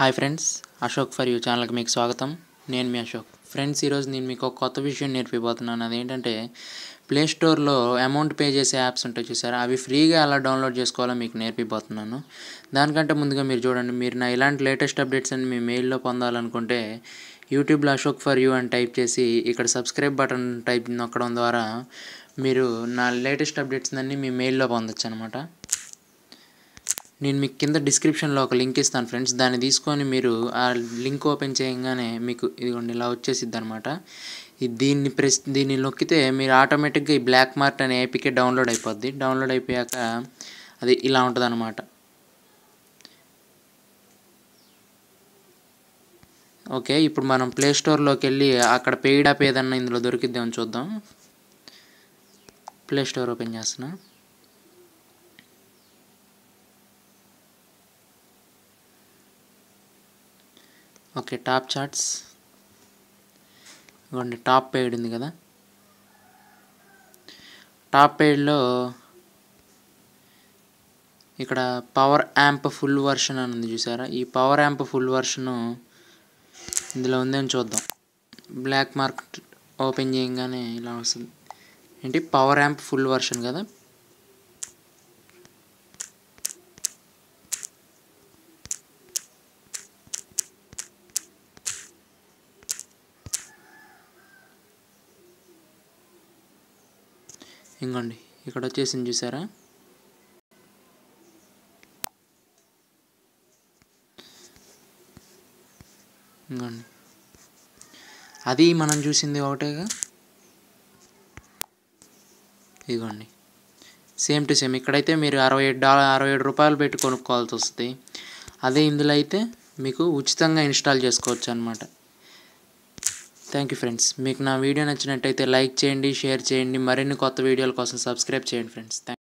hi friends Ashok for you ఛానల్కి మీకు స్వాగతం నేను మీ అశోక్ ఫ్రెండ్స్ ఈరోజు నేను మీకు ఒక కొత్త విషయం నేర్పిపోతున్నాను అదేంటంటే ప్లే స్టోర్లో అమౌంట్ పే చేసే యాప్స్ ఉంటాయి చూసారా అవి ఫ్రీగా ఎలా డౌన్లోడ్ చేసుకోవాలో మీకు నేర్పిపోతున్నాను దానికంటే ముందుగా మీరు చూడండి మీరు నా ఇలాంటి లేటెస్ట్ అప్డేట్స్ అని మీ మెయిల్లో పొందాలనుకుంటే యూట్యూబ్లో అశోక్ ఫర్ యూ అని టైప్ చేసి ఇక్కడ సబ్స్క్రైబ్ బటన్ టైప్ నొక్కడం ద్వారా మీరు నా లేటెస్ట్ అప్డేట్స్ అన్నీ మీ మెయిల్లో పొందొచ్చు అనమాట నేను మీకు కింద డిస్క్రిప్షన్లో ఒక లింక్ ఇస్తాను ఫ్రెండ్స్ దాన్ని తీసుకొని మీరు ఆ లింక్ ఓపెన్ చేయగానే మీకు ఇదిగోండి ఇలా వచ్చేసిద్ది అనమాట దీన్ని ప్రెస్ దీన్ని నొక్కితే మీరు ఆటోమేటిక్గా ఈ బ్లాక్ మార్ట్ అనే ఏపీకే డౌన్లోడ్ అయిపోద్ది డౌన్లోడ్ అయిపోయాక అది ఇలా ఉంటుంది అనమాట ఓకే ఇప్పుడు మనం ప్లే స్టోర్లోకి వెళ్ళి అక్కడ పెయిడ్ యాప్ ఏదన్నా ఇందులో దొరికిద్దామని చూద్దాం ప్లే స్టోర్ ఓపెన్ చేస్తున్నా ఓకే టాప్ చార్ట్స్ ఇవ్వండి టాప్ పెయిడ్ ఉంది కదా టాప్ పెయిడ్లో ఇక్కడ పవర్ యాంప్ ఫుల్ వర్షన్ అని ఉంది చూసారా ఈ పవర్ యాంప్ ఫుల్ వర్షను ఇందులో ఉందని చూద్దాం బ్లాక్ మార్కెట్ ఓపెన్ చేయగానే ఇలా వస్తుంది ఏంటి పవర్ యాంప్ ఫుల్ వర్షన్ కదా ఇంకోండి ఇక్కడ వచ్చేసింది చూసారా ఇంకోండి అది మనం చూసింది ఒకటేగా ఇదిగోండి సేమ్ టు సేమ్ ఇక్కడైతే మీరు అరవై ఏడు డాలర్ అరవై ఏడు రూపాయలు పెట్టి కొనుక్కోవాల్సి వస్తుంది అదే ఇందులో అయితే మీకు ఉచితంగా ఇన్స్టాల్ చేసుకోవచ్చు అనమాట థ్యాంక్ యూ ఫ్రెండ్స్ మీకు నా వీడియో నచ్చినట్టయితే లైక్ చేయండి షేర్ చేయండి మరిన్ని కొత్త వీడియోల కోసం సబ్స్క్రైబ్ చేయండి ఫ్రెండ్స్ థ్యాంక్